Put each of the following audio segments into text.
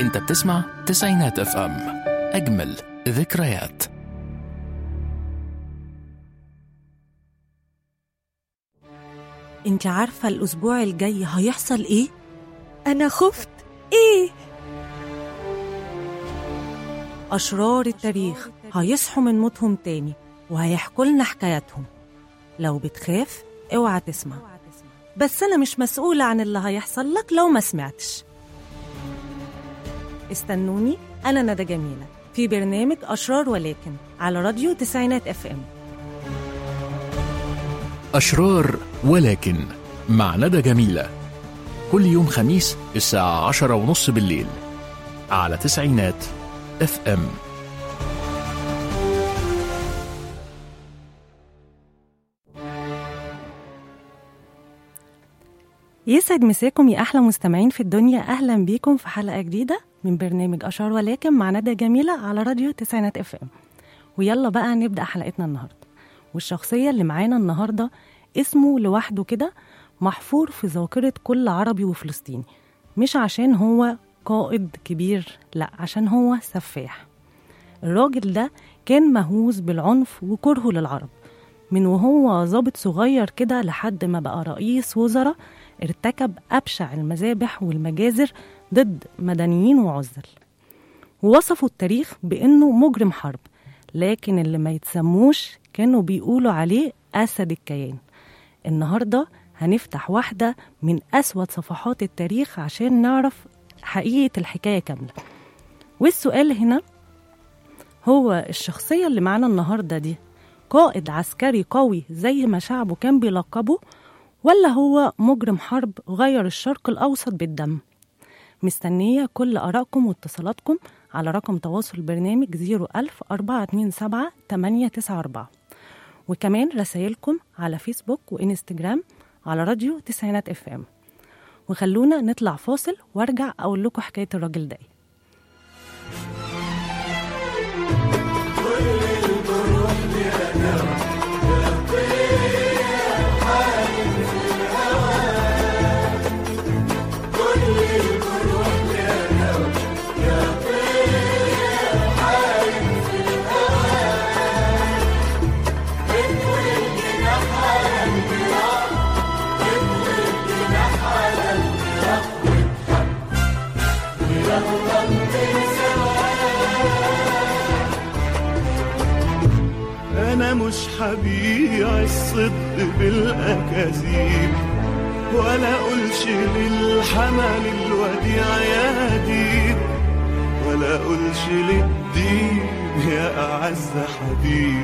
انت بتسمع تسعينات اف ام اجمل ذكريات انت عارفة الأسبوع الجاي هيحصل إيه؟ أنا خفت إيه؟ أشرار التاريخ هيصحوا من موتهم تاني وهيحكوا لنا حكاياتهم لو بتخاف اوعى تسمع بس أنا مش مسؤولة عن اللي هيحصل لك لو ما سمعتش استنوني أنا ندى جميلة في برنامج أشرار ولكن على راديو تسعينات اف ام أشرار ولكن مع ندى جميلة كل يوم خميس الساعة عشرة ونص بالليل على تسعينات اف ام يسعد مساكم يا أحلى مستمعين في الدنيا أهلا بيكم في حلقة جديدة من برنامج أشعار ولكن مع ندى جميلة على راديو تسعينات اف ام ويلا بقى نبدأ حلقتنا النهاردة والشخصية اللي معانا النهاردة اسمه لوحده كده محفور في ذاكرة كل عربي وفلسطيني مش عشان هو قائد كبير لا عشان هو سفاح الراجل ده كان مهووس بالعنف وكرهه للعرب من وهو ظابط صغير كده لحد ما بقى رئيس وزراء ارتكب أبشع المذابح والمجازر ضد مدنيين وعزل ووصفوا التاريخ بأنه مجرم حرب لكن اللي ما يتسموش كانوا بيقولوا عليه أسد الكيان النهاردة هنفتح واحدة من أسود صفحات التاريخ عشان نعرف حقيقة الحكاية كاملة والسؤال هنا هو الشخصية اللي معانا النهاردة دي قائد عسكري قوي زي ما شعبه كان بيلقبه ولا هو مجرم حرب غير الشرق الأوسط بالدم مستنية كل آرائكم واتصالاتكم على رقم تواصل البرنامج 01000 427 894 وكمان رسائلكم على فيسبوك وإنستجرام على راديو تسعينات اف ام وخلونا نطلع فاصل وارجع اقول لكم حكايه الراجل ده إيه. أنا مش حبيع الصدق بالأكاذيب ولا أقولش للحمل الوديع يا ديب ولا أقولش للدين يا أعز حبيب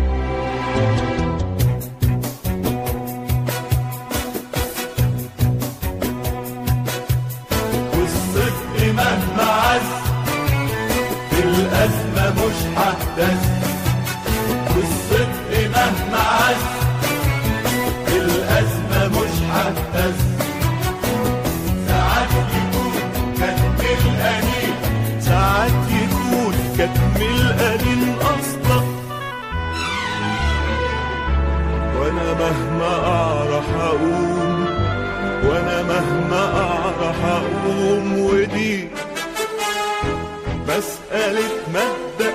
والصدق مهما عز في الأزمة مش ههتز والصدق مهما عز الأزمة مش هتهز ساعات يكون كتم القليل ساعات يكون كتم القليل أصلا وأنا مهما أعرف أقوم وأنا مهما أعرف أقوم ودي مسألة مبدأ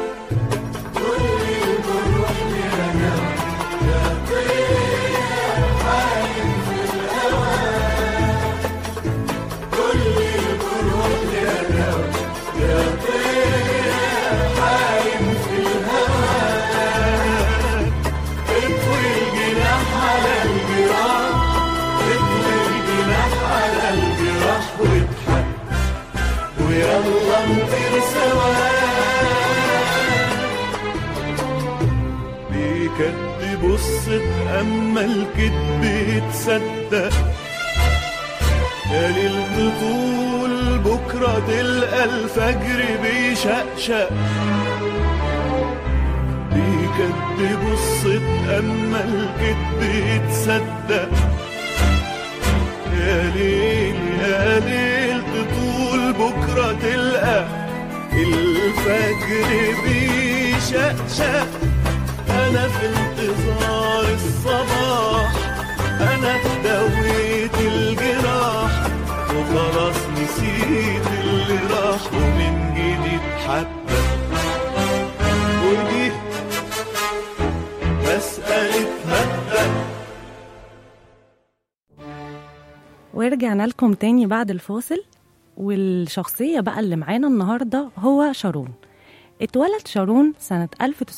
اطوي الجناح على الجراح اطوي الجناح على الجراح واضحك ويلا نطير سوا بيكدب الصدق اما الكذب يتصدق يا ليل طول بكرة تلقى الفجر بيشقشق بيكدبوا الصدق اما الكذب يتصدق يا ليل يا ليل تطول بكرة تلقى الفجر بيشقشق أنا في انتظار الصباح أنا دويت الجراح وخلاص نسيت اللي راح ورجعنا لكم تاني بعد الفاصل والشخصية بقى اللي معانا النهاردة هو شارون اتولد شارون سنة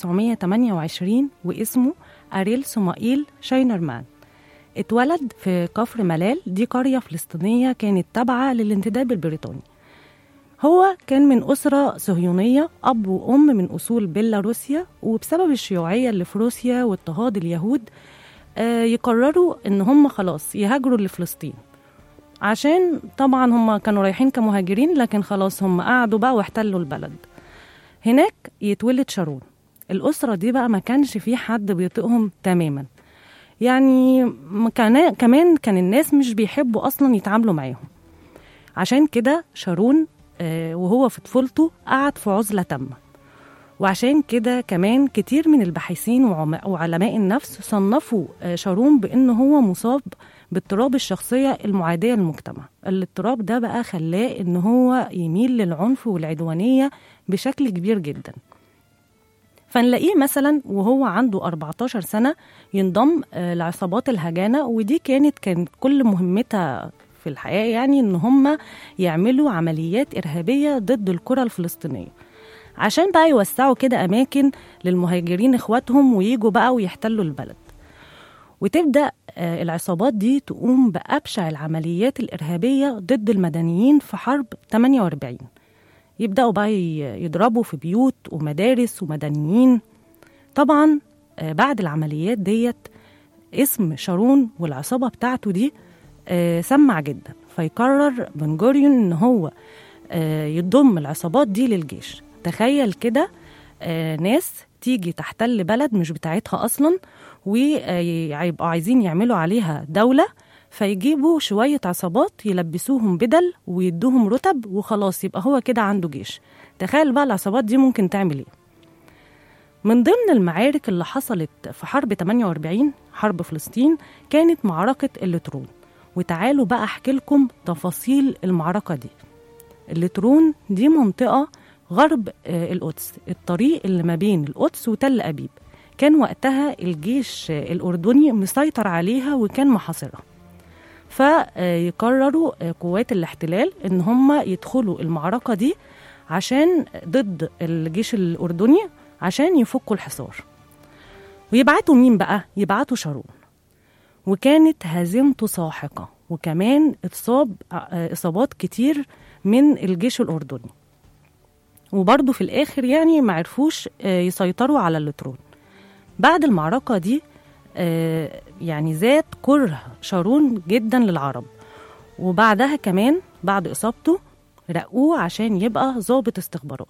1928 واسمه أريل سمائيل شاينرمان اتولد في كفر ملال دي قرية فلسطينية كانت تابعة للانتداب البريطاني هو كان من أسرة صهيونية أب وأم من أصول بيلاروسيا وبسبب الشيوعية اللي في روسيا واضطهاد اليهود آه، يقرروا إن هم خلاص يهاجروا لفلسطين عشان طبعا هم كانوا رايحين كمهاجرين لكن خلاص هم قعدوا بقى واحتلوا البلد هناك يتولد شارون الأسرة دي بقى ما كانش في حد بيطيقهم تماما يعني ما كان كمان كان الناس مش بيحبوا أصلا يتعاملوا معاهم عشان كده شارون آه، وهو في طفولته قعد في عزلة تامة وعشان كده كمان كتير من الباحثين وعم- وعلماء النفس صنفوا آه، شارون بأنه هو مصاب باضطراب الشخصية المعادية للمجتمع الاضطراب ده بقى خلاه إن هو يميل للعنف والعدوانية بشكل كبير جدا فنلاقيه مثلا وهو عنده 14 سنة ينضم آه، لعصابات الهجانة ودي كانت كانت كل مهمتها في الحياة يعني إن هم يعملوا عمليات إرهابية ضد القرى الفلسطينية عشان بقى يوسعوا كده أماكن للمهاجرين إخواتهم ويجوا بقى ويحتلوا البلد وتبدأ آه، العصابات دي تقوم بأبشع العمليات الإرهابية ضد المدنيين في حرب 48 يبدأوا بقى ي- يضربوا في بيوت ومدارس ومدنيين طبعا آه، بعد العمليات ديت اسم شارون والعصابة بتاعته دي آه، سمع جدا فيقرر بن جوريون ان هو آه، يضم العصابات دي للجيش تخيل كده آه، ناس تيجي تحتل بلد مش بتاعتها اصلا ويبقوا عايزين يعملوا عليها دولة فيجيبوا شوية عصابات يلبسوهم بدل ويدوهم رتب وخلاص يبقى هو كده عنده جيش تخيل بقى العصابات دي ممكن تعمل ايه من ضمن المعارك اللي حصلت في حرب 48 حرب فلسطين كانت معركة اللترون وتعالوا بقى احكي لكم تفاصيل المعركة دي اللترون دي منطقة غرب آه، القدس الطريق اللي ما بين القدس وتل أبيب كان وقتها الجيش آه، الأردني مسيطر عليها وكان محاصرها فيقرروا آه، قوات الاحتلال ان هم يدخلوا المعركة دي عشان ضد الجيش الأردني عشان يفكوا الحصار ويبعتوا مين بقى؟ يبعتوا شارون وكانت هزيمته ساحقة وكمان اتصاب آه، إصابات كتير من الجيش الأردني وبرضه في الآخر يعني معرفوش آه، يسيطروا على اللترون بعد المعركة دي آه، يعني زاد كره شارون جدا للعرب وبعدها كمان بعد إصابته رقوه عشان يبقى ضابط استخبارات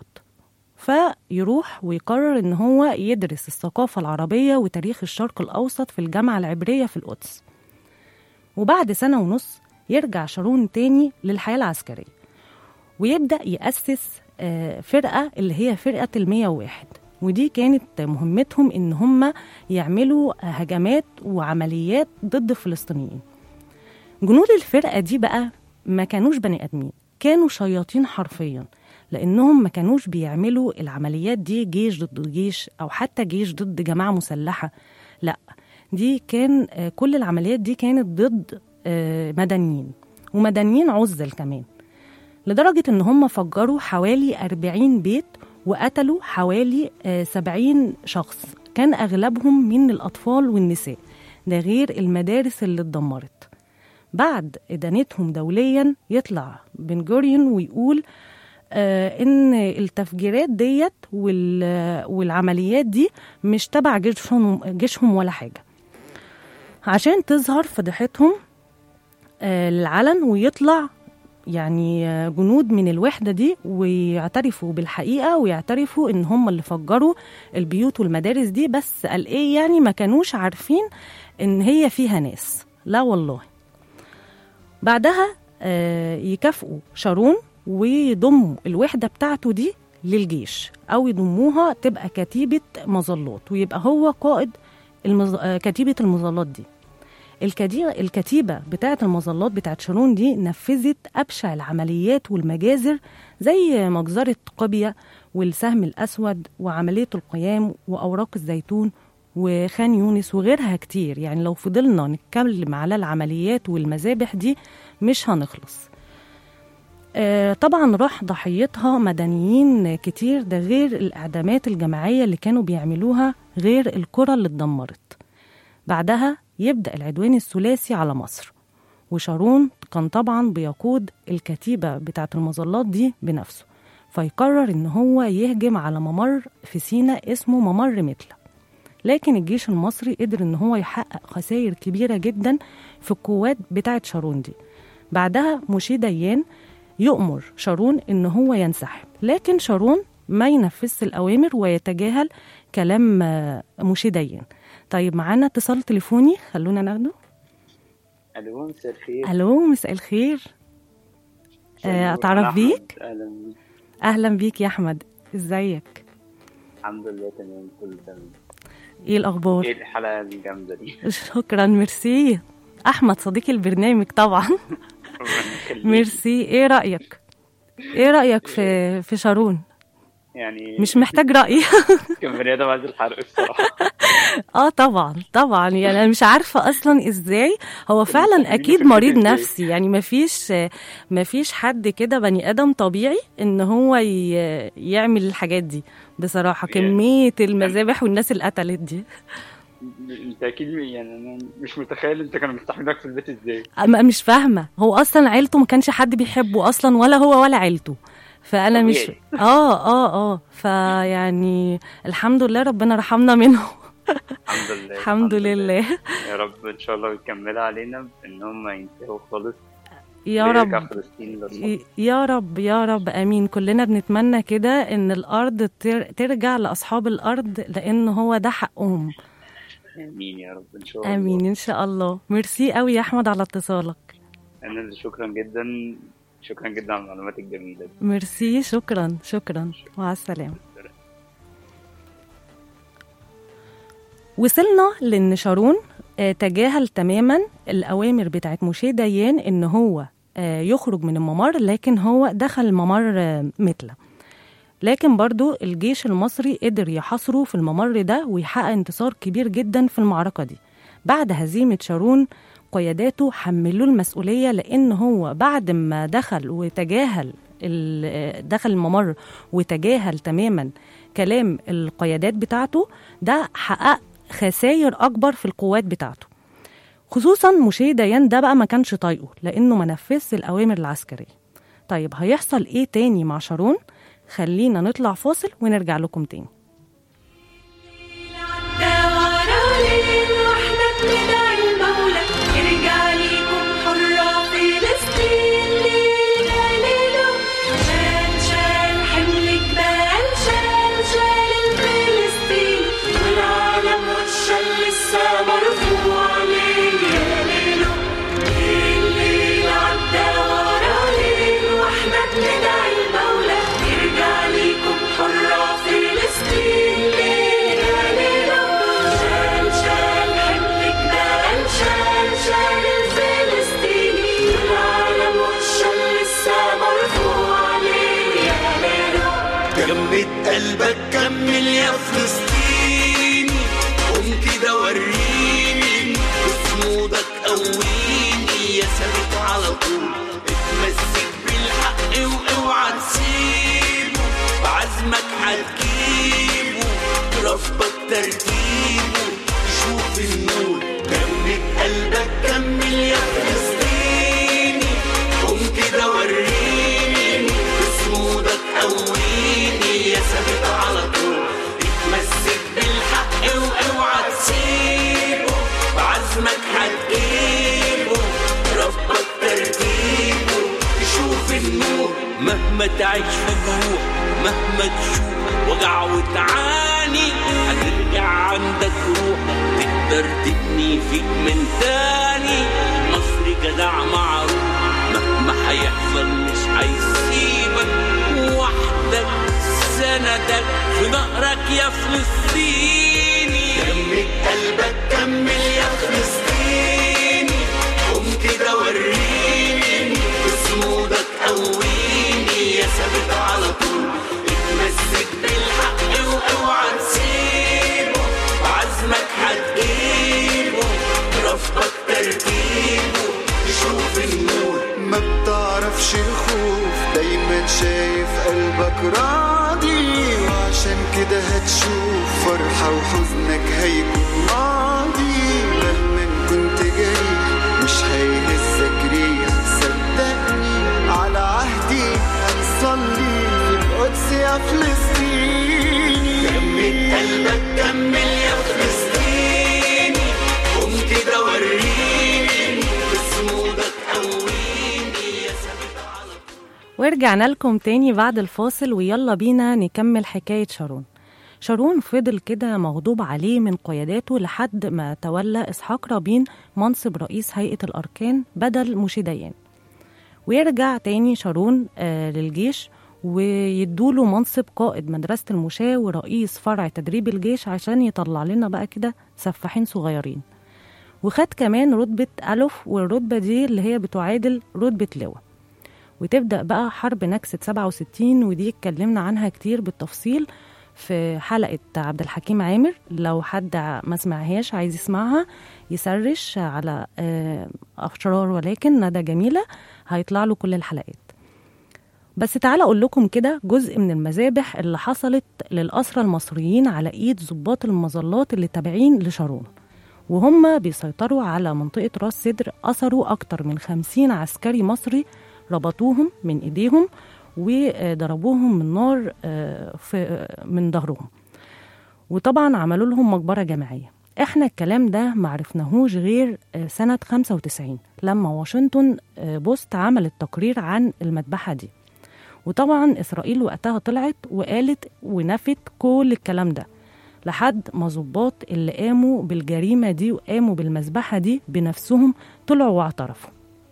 فيروح ويقرر إن هو يدرس الثقافة العربية وتاريخ الشرق الأوسط في الجامعة العبرية في القدس وبعد سنة ونص يرجع شارون تاني للحياة العسكرية ويبدأ يأسس آه، فرقة اللي هي فرقة المية وواحد ودي كانت مهمتهم إن هم يعملوا هجمات وعمليات ضد الفلسطينيين جنود الفرقة دي بقى ما كانوش بني آدمين كانوا شياطين حرفيا لأنهم ما كانوش بيعملوا العمليات دي جيش ضد جيش أو حتى جيش ضد جماعة مسلحة لا دي كان آه، كل العمليات دي كانت ضد آه، مدنيين ومدنيين عزل كمان لدرجة إن هم فجروا حوالي 40 بيت وقتلوا حوالي آه، 70 شخص كان أغلبهم من الأطفال والنساء ده غير المدارس اللي اتدمرت بعد إدانتهم دوليا يطلع بن جوريون ويقول آه إن التفجيرات ديت وال- والعمليات دي مش تبع جيشهم, جيشهم ولا حاجة عشان تظهر فضيحتهم آه للعلن ويطلع يعني آه، جنود من الوحدة دي ويعترفوا بالحقيقة ويعترفوا إن هم اللي فجروا البيوت والمدارس دي بس قال إيه يعني ما كانوش عارفين إن هي فيها ناس لا والله بعدها آه، يكافئوا شارون ويضموا الوحدة بتاعته دي للجيش أو يضموها تبقى كتيبة مظلات ويبقى هو قائد المز... آه، كتيبة المظلات دي الكدي- الكتيبة بتاعة المظلات بتاعة شارون دي نفذت أبشع العمليات والمجازر زي مجزرة قبية والسهم الأسود وعملية القيام وأوراق الزيتون وخان يونس وغيرها كتير يعني لو فضلنا نتكلم على العمليات والمذابح دي مش هنخلص آه، طبعا راح ضحيتها مدنيين كتير ده غير الإعدامات الجماعية اللي كانوا بيعملوها غير القرى اللي اتدمرت بعدها يبدأ العدوان الثلاثي على مصر وشارون كان طبعا بيقود الكتيبة بتاعة المظلات دي بنفسه فيقرر إن هو يهجم على ممر في سيناء اسمه ممر متلة لكن الجيش المصري قدر إن هو يحقق خسائر كبيرة جدا في القوات بتاعة شارون دي بعدها موشي ديان يؤمر شارون إن هو ينسحب لكن شارون ما ينفذش الأوامر ويتجاهل كلام آه، موشي ديان طيب معانا اتصال تليفوني خلونا ناخده الو مساء الخير الو مساء الخير آه، أتعرف أنا أحمد. بيك؟ اهلا بيك اهلا بيك يا احمد ازيك الحمد لله تمام كله تمام ايه ايه الاخبار الحلقه الجامده دي شكرا ميرسي احمد صديقي البرنامج طبعا ربنا يخليك. ميرسي ايه رايك ايه رايك في في شارون يعني مش محتاج راي كان بني ادم عايز الحرق الصراحه اه طبعا طبعا يعني انا مش عارفه اصلا ازاي هو فعلا مستحيل اكيد فكرة مريض إزاي. نفسي يعني مفيش مفيش حد كده بني ادم طبيعي ان هو ي- يعمل الحاجات دي بصراحه يعني- كميه المذابح والناس اللي قتلت دي انت اكيد يعني انا مش متخيل انت كانوا مستحملينك في البيت ازاي أما مش فاهمه هو اصلا عيلته ما كانش حد بيحبه اصلا ولا هو ولا عيلته فانا مش طبيعي. اه اه اه فيعني الحمد لله ربنا رحمنا منه الحمد لله الحمد لله يا رب ان شاء الله يكملها علينا ان هم ينتهوا خالص يا ويرجع رب فلسطين للصبر. يا رب يا رب امين كلنا بنتمنى كده ان الارض تر- ترجع لاصحاب الارض لان هو ده حقهم امين يا رب ان شاء الله امين ان شاء الله ميرسي قوي يا احمد على اتصالك انا اللي شكرا جدا شكرا جدا على المعلومات الجميله دي ميرسي شكرا شكرا مع السلامه وصلنا لان شارون آه، تجاهل تماما الاوامر بتاعت موشي ديان ان هو آه، يخرج من الممر لكن هو دخل ممر آه، متلة لكن برضو الجيش المصري قدر يحاصره في الممر ده ويحقق انتصار كبير جدا في المعركة دي بعد هزيمة شارون قياداته حملوه المسؤولية لأن هو بعد ما دخل وتجاهل ال- دخل الممر وتجاهل تماما كلام القيادات بتاعته ده حقق خسائر أكبر في القوات بتاعته خصوصا موشي ديان ده بقى ما كانش طايقه لأنه ما نفذش الأوامر العسكرية طيب هيحصل إيه تاني مع شارون؟ خلينا نطلع فاصل ونرجع لكم تاني دوروا ليل واحنا بندعي المولى يرجع ليكم حرة فلسطين ليلة ليلة شال شال حمل جبال شال شال الفلسطين والعالم والشل لسه مرفوع ليلة ليلة الليل عدى ورا ليل واحنا بندعي المولى يرجع ليكم حرة فلسطين ليلة ليلة شال شال حمل جبال شال شال الفلسطيني والعالم والشل لسه مرفوع ليلة ليلة جمد قلبك كمل يا فلسطيني قوم كده وريني بصمودك قويني يا ثابت على طول اتمسك بالحق واوعى تسيبه بعزمك هتجيبه ربك ترتيبه تشوف النور جمد قلبك كمل يا فلسطيني قوم كده وريني بصمودك قويني يا ثابت على طول اتمسك بالحق واوعى تسيبه بعزمك هتجيبه ربك ترتيبه تشوف النور مهما تعيش في جروح مهما تشوف وجع وتعاني هترجع عندك روح تقدر تبني فيك من تاني مصري جدع معروف مهما هيحصل مش هيسيبك وحدك سندك في ظهرك يا فلسطيني جمد قلبك كمل يا فلسطيني قوم كده وريني بصمودك قويني يا ثابت على طول اتمسك بالحق واوعى تسيبه بعزمك ما بتعرفش الخوف دايما شايف قلبك راضي وعشان كده هتشوف فرحة وحزنك هيكون ماضي مهما كنت جريح مش هيهزك ريح صدقني على عهدي هنصلي في القدس يا فلسطيني كمل قلبك كمل يا فلسطيني قوم كده وريني بصمودك قويني يا ثابت على ورجعنا لكم تاني بعد الفاصل ويلا بينا نكمل حكاية شارون شارون فضل كده مغضوب عليه من قياداته لحد ما تولى إسحاق رابين منصب رئيس هيئة الأركان بدل موشي ديان ويرجع تاني شارون آه للجيش ويدوله منصب قائد مدرسة المشاة ورئيس فرع تدريب الجيش عشان يطلع لنا بقى كده سفاحين صغيرين وخد كمان رتبة ألف والرتبة دي اللي هي بتعادل رتبة لواء وتبدأ بقى حرب نكسة 67 ودي اتكلمنا عنها كتير بالتفصيل في حلقة عبد الحكيم عامر لو حد ما سمعهاش عايز يسمعها يسرش على آه، أشرار ولكن ندى جميلة هيطلع له كل الحلقات بس تعالى أقول لكم كده جزء من المذابح اللي حصلت للأسرى المصريين على إيد ضباط المظلات اللي تابعين لشارون وهم بيسيطروا على منطقة راس سدر أسروا أكتر من خمسين عسكري مصري ربطوهم من إيديهم وضربوهم من نار آه، في من ظهرهم وطبعا عملوا لهم مقبرة جماعية احنا الكلام ده معرفناهوش غير آه، سنة 95 لما واشنطن آه، بوست عملت تقرير عن المذبحة دي وطبعا إسرائيل وقتها طلعت وقالت ونفت كل الكلام ده لحد ما ظباط اللي قاموا بالجريمة دي وقاموا بالمذبحة دي بنفسهم طلعوا واعترفوا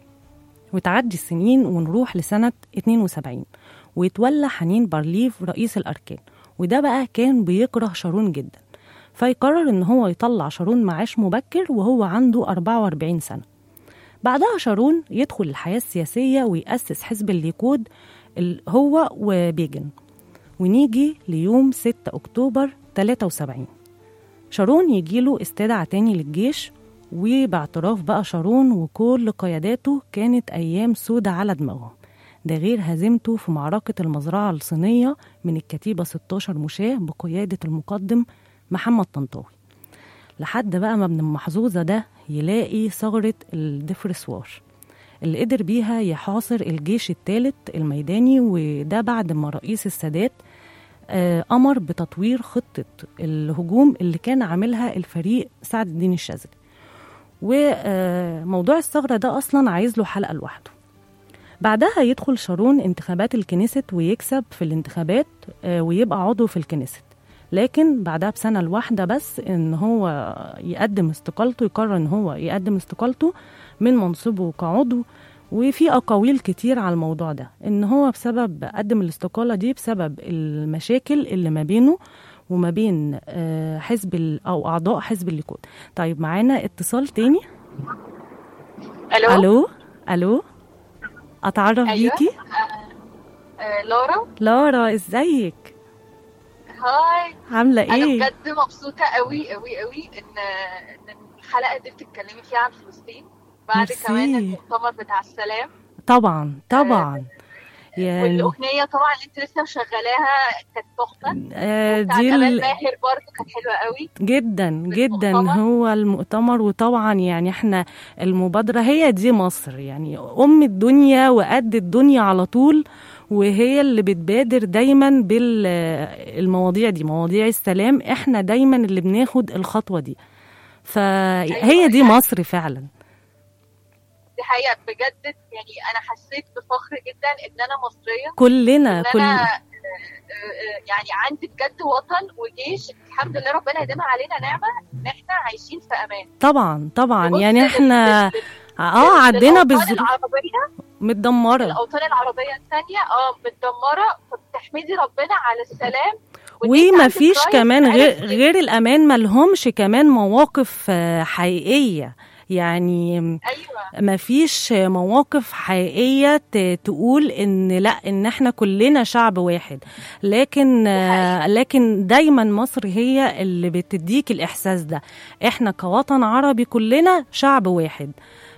وتعدي السنين ونروح لسنة 72 ويتولى حنين بارليف رئيس الأركان وده بقى كان بيكره شارون جدا فيقرر إن هو يطلع شارون معاش مبكر وهو عنده 44 سنة بعدها شارون يدخل الحياة السياسية ويأسس حزب الليكود ال- هو وبيجن ونيجي ليوم 6 أكتوبر 73 شارون يجيله استدعى تاني للجيش وباعتراف بقى شارون وكل قياداته كانت أيام سودة على دماغهم ده غير هزيمته في معركة المزرعة الصينية من الكتيبة 16 مشاة بقيادة المقدم محمد طنطاوي لحد بقى ما ابن المحظوظة ده يلاقي ثغرة الدفرسوار اللي قدر بيها يحاصر الجيش الثالث الميداني وده بعد ما رئيس السادات آه، أمر بتطوير خطة الهجوم اللي كان عاملها الفريق سعد الدين الشاذلي وموضوع الثغرة ده أصلا عايز له حلقة لوحده بعدها يدخل شارون انتخابات الكنيست ويكسب في الانتخابات آه، ويبقى عضو في الكنيست لكن بعدها بسنة الواحدة بس إن هو يقدم استقالته يقرر إن هو يقدم استقالته من منصبه كعضو وفي أقاويل كتير على الموضوع ده إن هو بسبب قدم الاستقالة دي بسبب المشاكل اللي ما بينه وما بين آه، حزب ال- أو أعضاء حزب الليكود طيب معانا اتصال تاني الو ألو ألو أتعرف أيوة. بيكي آه، لورا لارا ازيك هاي عاملة انا ايه بجد مبسوطه قوي قوي قوي ان ان الحلقه دي بتتكلمي فيها عن فلسطين بعد ميرسي. كمان المؤتمر بتاع السلام طبعا طبعا يعني والاغنيه طبعا اللي انت لسه مشغلاها كانت تحفه آه، بتاع دي جمال ال- ماهر برضه كانت حلوه قوي جدا جدا المؤتمر. هو المؤتمر وطبعا يعني احنا المبادرة هي دي مصر يعني أم الدنيا وقد الدنيا على طول وهي اللي بتبادر دايما بالمواضيع دي مواضيع السلام احنا دايما اللي بناخد الخطوة دي فهي دي مصر فعلا دي حقيقه بجد يعني انا حسيت بفخر جدا ان انا مصريه كلنا ان كل انا آه، آه، يعني عندي بجد وطن وجيش الحمد لله ربنا يديمها علينا نعمه ان احنا عايشين في امان طبعا طبعا نبص يعني لل- احنا لل- اه عدينا للأوطان بالظروف العربيه متدمرة الاوطان العربيه الثانيه اه متدمره فبتحمدي ربنا على السلام وإن أنت وما عندك فيش راية كمان في غير, الحياة. غير الامان ملهمش كمان مواقف آه، حقيقيه يعني ايوه ما فيش مواقف حقيقيه ت- تقول ان لا ان احنا كلنا شعب واحد لكن آه، لكن دايما مصر هي اللي بتديك الاحساس ده احنا كوطن عربي كلنا شعب واحد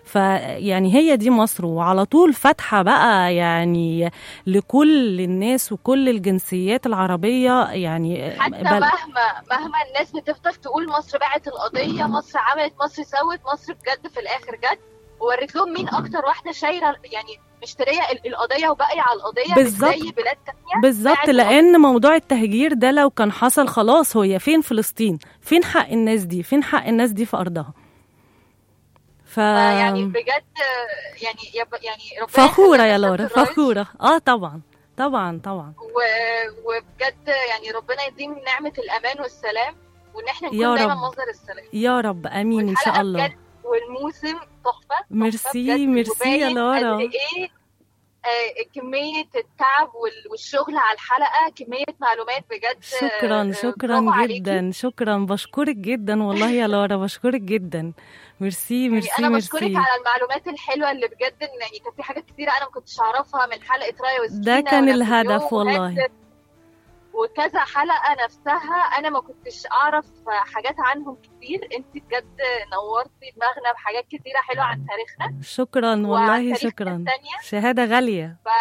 فيعني هي دي مصر وعلى طول فاتحة بقى يعني لكل الناس وكل الجنسيات العربية يعني حتى بل- مهما مهما الناس بتفضل تقول مصر باعت القضيه مصر عملت مصر سوت مصر بجد في الاخر جت ووريت لهم مين اكتر واحده شايله يعني مشتريه ال- القضيه وباقيه على القضيه مش بالظبط. زي بلاد تانية بالظبط باعت لان موضوع التهجير ده لو كان حصل خلاص هي فين فلسطين فين حق الناس دي فين حق الناس دي في ارضها ف يعني بجد يعني يب- يعني ربنا فخورة يخلينا يا سيادة لورا الرئيس. فخورة اه طبعا طبعا طبعا و... وبجد يعني ربنا يديم نعمه الامان والسلام وان احنا يا نكون دايما رب. مصدر السلام يا رب امين ان شاء والحلقة الله بجد والموسم تحفه تحفة ميرسي بجد، ميرسي يا وباين لورا قد ايه آه، كمية التعب وال- والشغل على الحلقة كمية معلومات بجد آه، شكرا آه، شكرا برافو عليكي. جدا شكرا بشكرك جدا والله يا لورا بشكرك جدا ميرسي يعني ميرسي انا بشكرك ميرسي على المعلومات الحلوه اللي بجد إن يعني كان في حاجات كتيره انا ما كنتش اعرفها من حلقه رايا وسكينه ده كان ونابليون الهدف والله. وهند وكذا حلقه نفسها انا ما كنتش اعرف حاجات عنهم كتير انت بجد نورتي دماغنا بحاجات كتيره حلوه عن تاريخنا شكرا وعن والله تاريخنا شكرا التانية شهادة غالية ف...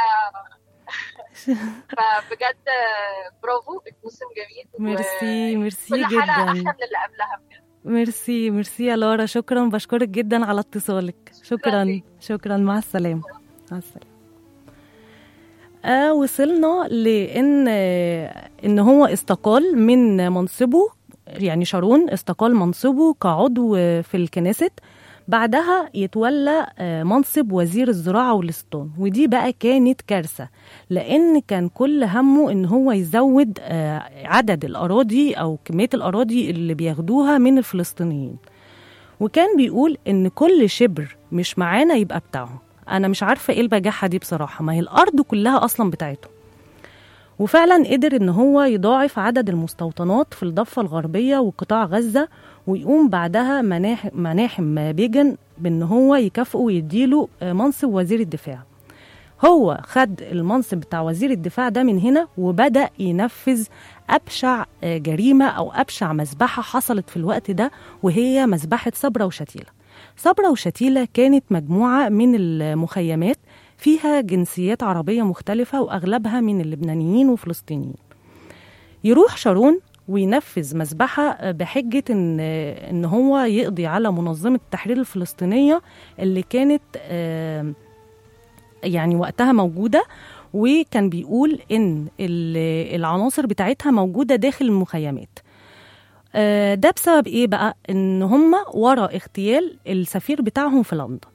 فبجد برافو الموسم جميل و- ميرسي ميرسي كل حلقه احلى جدا من اللي قبلها بجد ميرسي ميرسي يا لورا شكرا بشكرك جدا على اتصالك شكرا ليك. شكرا مع السلامة مع السلامة آه وصلنا لان آه ان هو استقال من منصبه يعني شارون استقال منصبه كعضو في الكنيست بعدها يتولى آه، منصب وزير الزراعة والاستيطان ودي بقى كانت كارثة لأن كان كل همه إن هو يزود آه، عدد الأراضي أو كمية الأراضي اللي بياخدوها من الفلسطينيين وكان بيقول إن كل شبر مش معانا يبقى بتاعهم أنا مش عارفة إيه البجاحة دي بصراحة ما هي الأرض كلها أصلا بتاعتهم وفعلا قدر ان هو يضاعف عدد المستوطنات في الضفة الغربية وقطاع غزة ويقوم بعدها مناح مناحم بيجن بان هو يكافئه ويديله آه، منصب وزير الدفاع هو خد المنصب بتاع وزير الدفاع ده من هنا وبدأ ينفذ أبشع آه، جريمة أو أبشع مذبحة حصلت في الوقت ده وهي مذبحة صبرا وشتيلة صبرا وشتيلة كانت مجموعة من المخيمات فيها جنسيات عربية مختلفة وأغلبها من اللبنانيين وفلسطينيين يروح شارون وينفذ مذبحة بحجة إن إن هو يقضي على منظمة التحرير الفلسطينية اللي كانت آه، يعني وقتها موجودة وكان بيقول إن ال- العناصر بتاعتها موجودة داخل المخيمات آه، ده بسبب إيه بقى؟ إن هم ورا اغتيال السفير بتاعهم في لندن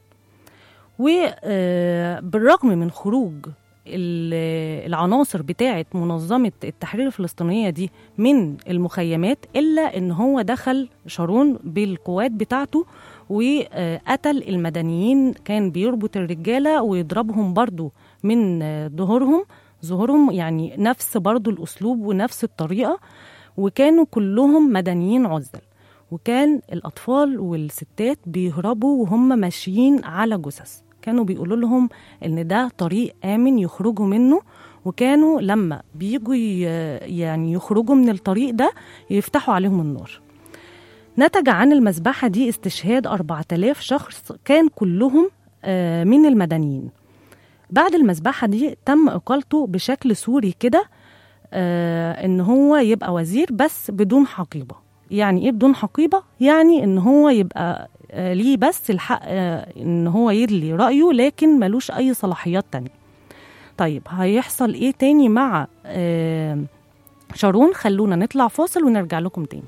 وبالرغم من خروج ال- العناصر بتاعه منظمة التحرير الفلسطينية دي من المخيمات إلا إن هو دخل شارون بالقوات بتاعته وقتل المدنيين كان بيربط الرجالة ويضربهم برضو من آه، ظهورهم ظهورهم يعني نفس برضو الأسلوب ونفس الطريقة وكانوا كلهم مدنيين عزل وكان الأطفال والستات بيهربوا وهم ماشيين على جثث كانوا بيقولوا لهم إن ده طريق آمن يخرجوا منه وكانوا لما بيجوا ي- يعني يخرجوا من الطريق ده يفتحوا عليهم النار نتج عن المذبحة دي استشهاد 4000 شخص كان كلهم آه، من المدنيين بعد المذبحة دي تم إقالته بشكل سوري كده آه، إن هو يبقى وزير بس بدون حقيبة يعني إيه بدون حقيبة؟ يعني إن هو يبقى آه، ليه بس الحق آه، إن هو يدلي رأيه لكن ملوش أي صلاحيات تانية طيب هيحصل إيه تاني مع آه، شارون خلونا نطلع فاصل ونرجع لكم تاني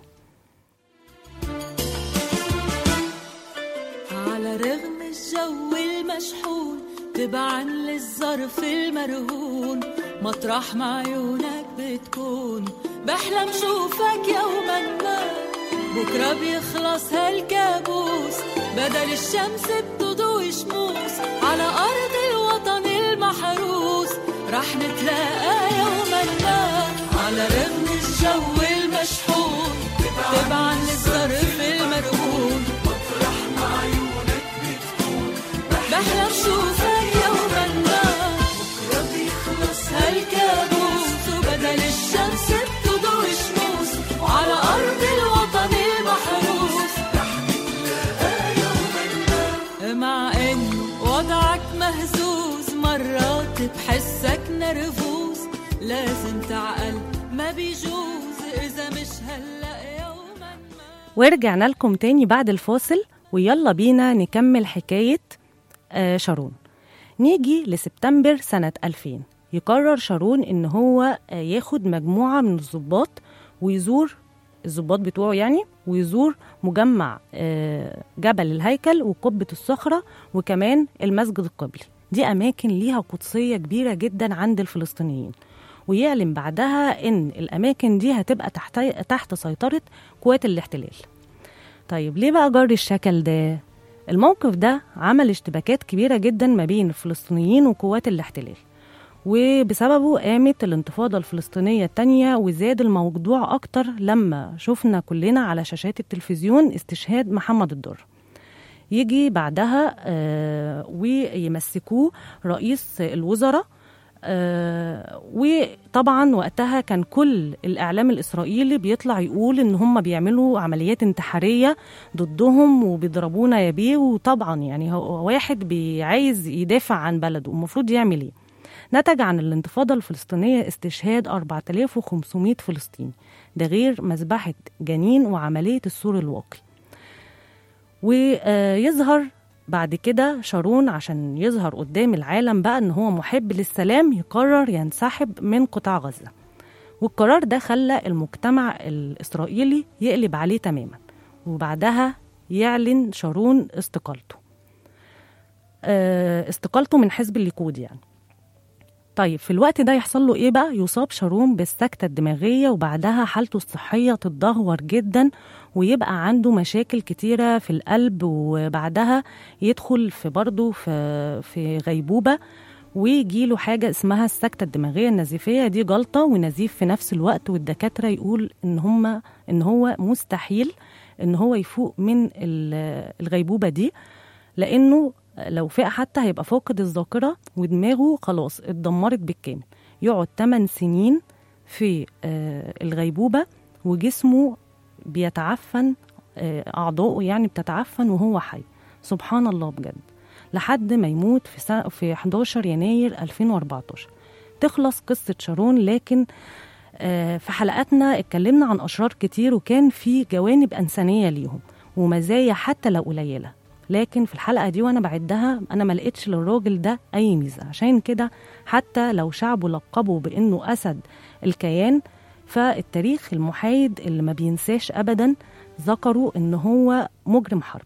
على رغم الجو المشحون تبعا للظرف المرهون مطرح ما عيونك بتكون بحلم شوفك يوما ما بكرة بيخلص هالكابوس بدل الشمس بتضوي شموس على أرض الوطن المحروس رح نتلاقى يوما ما على رغم الجو المشحون تبعا للظرف المرهون بحلم شوفك يوما ما بكرة بيخلص هالكابوس وبدل الشمس بتضوي شموس على أرض الوطن المحروس مع مهزوز مرات بحسك نرفوز لازم تعقل ما بيجوز إذا مش هلأ يوما ما ورجعنا لكم تاني بعد الفاصل ويلا بينا نكمل حكاية آه، شارون نيجي لسبتمبر سنة 2000 يقرر شارون إن هو آه، ياخد مجموعة من الضباط ويزور الضباط بتوعه يعني ويزور مجمع آه، جبل الهيكل وقبة الصخرة وكمان المسجد القبلي دي أماكن ليها قدسية كبيرة جدا عند الفلسطينيين ويعلن بعدها إن الأماكن دي هتبقى تحت, تحت سيطرة قوات الاحتلال طيب ليه بقى جري الشكل ده؟ الموقف ده عمل اشتباكات كبيرة جدا ما بين الفلسطينيين وقوات الاحتلال وبسببه قامت الانتفاضة الفلسطينية التانية وزاد الموضوع أكتر لما شفنا كلنا على شاشات التلفزيون استشهاد محمد الدر يجي بعدها آه ويمسكوه رئيس الوزراء آه وطبعا وقتها كان كل الإعلام الإسرائيلي بيطلع يقول إن هم بيعملوا عمليات انتحارية ضدهم وبيضربونا يا بيه وطبعا يعني هو واحد بي- عايز يدافع عن بلده المفروض يعمل إيه نتج عن الانتفاضة الفلسطينية استشهاد 4500 فلسطيني ده غير مذبحة جنين وعملية السور الواقي ويظهر بعد كده شارون عشان يظهر قدام العالم بقى ان هو محب للسلام يقرر ينسحب من قطاع غزة والقرار ده خلى المجتمع الإسرائيلي يقلب عليه تماما وبعدها يعلن شارون استقالته آه، استقالته من حزب الليكود يعني طيب في الوقت ده يحصل له ايه بقى يصاب شارون بالسكتة الدماغية وبعدها حالته الصحية تتدهور جدا ويبقى عنده مشاكل كتيرة في القلب وبعدها يدخل في برضه في في غيبوبة ويجيله حاجة اسمها السكتة الدماغية النزيفية دي جلطة ونزيف في نفس الوقت والدكاترة يقول ان هم ان هو مستحيل ان هو يفوق من ال- الغيبوبة دي لانه لو فاق حتى هيبقى فاقد الذاكرة ودماغه خلاص اتدمرت بالكامل يقعد 8 سنين في آه، الغيبوبة وجسمه بيتعفن آه، أعضاؤه يعني بتتعفن وهو حي سبحان الله بجد لحد ما يموت في, سنة في 11 يناير 2014 تخلص قصة شارون لكن آه، في حلقاتنا اتكلمنا عن أشرار كتير وكان في جوانب إنسانية ليهم ومزايا حتى لو قليلة لكن في الحلقة دي وأنا بعدها أنا ما لقيتش للراجل ده أي ميزة عشان كده حتى لو شعبه لقبه بأنه أسد الكيان فالتاريخ المحايد اللي ما بينساش أبدا ذكروا إن هو مجرم حرب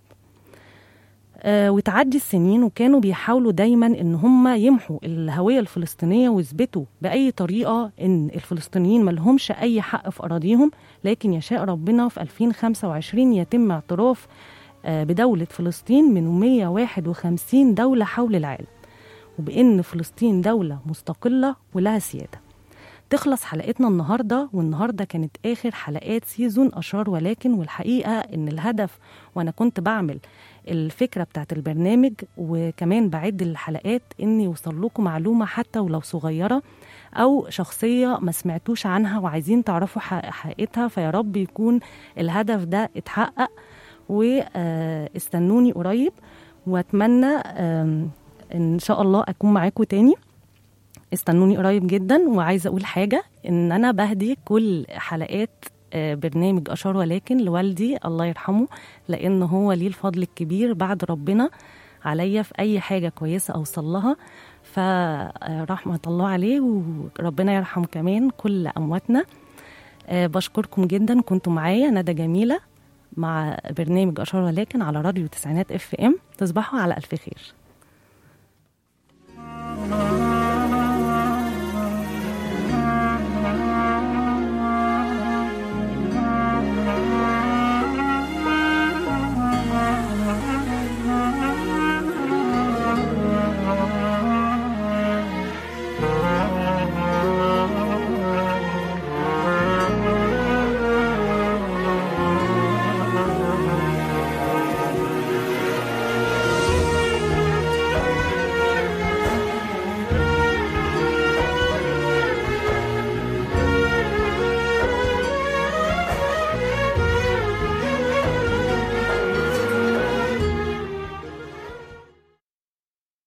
آه، وتعدي السنين وكانوا بيحاولوا دايما ان هم يمحوا الهويه الفلسطينيه ويثبتوا باي طريقه ان الفلسطينيين ما لهمش اي حق في اراضيهم لكن يشاء ربنا في 2025 يتم اعتراف آه، بدوله فلسطين من 151 دوله حول العالم وبان فلسطين دوله مستقله ولها سياده تخلص حلقتنا النهارده والنهارده كانت اخر حلقات سيزون اشار ولكن والحقيقه ان الهدف وانا كنت بعمل الفكره بتاعت البرنامج وكمان بعد الحلقات اني يوصل لكم معلومه حتى ولو صغيره او شخصيه ما سمعتوش عنها وعايزين تعرفوا حق- حقيقتها فيا رب يكون الهدف ده اتحقق واستنوني قريب واتمنى آم، ان شاء الله اكون معاكم تاني استنوني قريب جدا وعايزه اقول حاجه ان انا بهدي كل حلقات آه، برنامج اشار ولكن لوالدي الله يرحمه لان هو ليه الفضل الكبير بعد ربنا عليا في اي حاجه كويسه اوصل لها فرحمه الله عليه وربنا يرحم كمان كل امواتنا آه، بشكركم جدا كنتوا معايا ندى جميله مع برنامج اشار ولكن على راديو تسعينات اف ام تصبحوا على الف خير